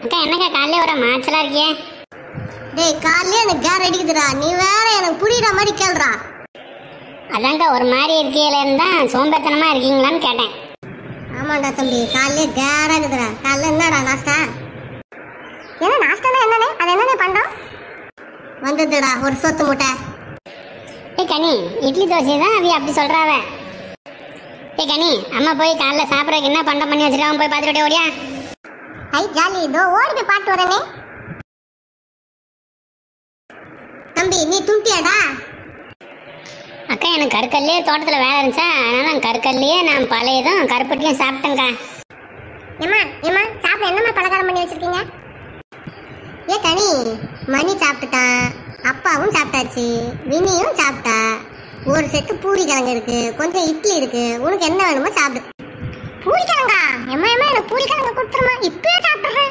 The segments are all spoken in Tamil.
அக்கா என்னக்கா காலையில ஒரு மாச்சலா இருக்கியே டேய் காலையில எனக்கு கேர் அடிக்குதுடா நீ வேற எனக்கு புரியுற மாதிரி கேள்றா அதான்க்கா ஒரு மாதிரி இருக்கையில தான் சோம்பேத்தனமா இருக்கீங்களான்னு கேட்டேன் ஆமாண்டா தம்பி காலையில கேரா இருக்குதுடா காலைல என்னடா நாஸ்டா என்ன நாஸ்டானா என்னனே அது என்னனே பண்றோம் வந்ததுடா ஒரு சொத்து மூட்டை ஏய் கனி இட்லி தோசை தான் அவி அப்படி சொல்றாவ ஏய் கனி அம்மா போய் காலைல சாப்பிட்றதுக்கு என்ன பண்டம் பண்ணி வச்சிருக்காங்க போய் பார்த்துட்டு ஓடியா ஐ ஜாலி இதோ ஓடி போய் பாட்டு வரனே தம்பி நீ துண்டியாடா அக்கா எனக்கு கருக்கல்லையே தோட்டத்தில் வேலை இருந்துச்சா அதனால கருக்கல்லையே நான் பழையதும் கருப்பட்டியும் சாப்பிட்டேங்க்கா ஏமா ஏமா சாப்பிட என்னம்மா பலகாரம் பண்ணி வச்சிருக்கீங்க ஏ கனி மணி சாப்பிட்டுட்டான் அப்பாவும் சாப்பிட்டாச்சு வினியும் சாப்பிட்டா ஒரு செட்டு பூரி கிழங்கு இருக்கு கொஞ்சம் இட்லி இருக்கு உனக்கு என்ன வேணுமோ சாப்பிடு பூரி கிழங்கா ஏமா ஏமா எனக்கு பூரி கிழங்கு கொடுத்துருமா இப்பயே சாப்பிடுறேன்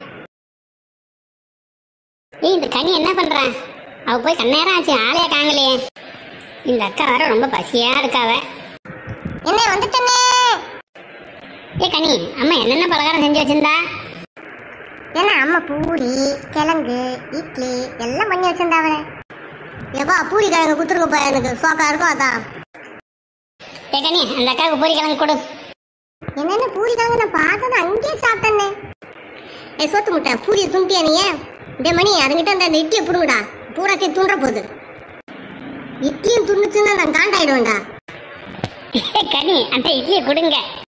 ஏய் இந்த கனி என்ன பண்றா அவ போய் கண்ணேரம் ஆச்சு ஆளையா காங்கலையே இந்த அக்கா வர ரொம்ப பசியா இருக்காவ என்ன வந்துட்டனே ஏ கனி அம்மா என்னென்ன பலகாரம் செஞ்சு வச்சிருந்தா என்ன அம்மா பூரி கிழங்கு இட்லி எல்லாம் பண்ணி வச்சிருந்தாவளே எப்பா பூரி கிழங்கு கொடுத்துருக்கப்பா எனக்கு சோக்கா இருக்கும் அதான் ஏ கனி அந்த அக்காவுக்கு பொரி கிழங்கு கொடு என்னென்ன பூரி கிழங்கு நான் பார்த்தது அங்கேயே சாப்பிட்டேனே ஏ சோத்து முட்டை பூரியை துண்டியா நீ டே மணி அதுங்கிட்ட அந்த இட்லியை புடுங்கடா பூராத்தையும் துண்ட போகுது இட்லியும் துண்ணுச்சுன்னா நான் காண்டாயிடுவேன்டா ஏ கனி அந்த இட்லியை கொடுங்க